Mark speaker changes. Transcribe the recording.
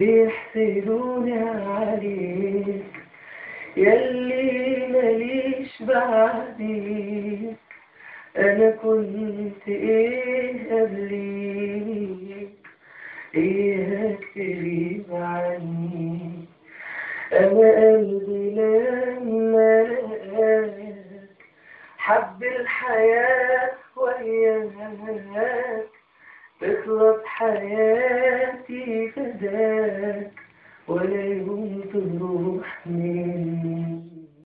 Speaker 1: بيحسدوني عليك يلي ماليش بعديك أنا كنت إيه قبليك إيه تغيب عني أنا قلبي لما لقاك حب الحياة وياك تخلص حياتي فداك ولا يوم تروح مني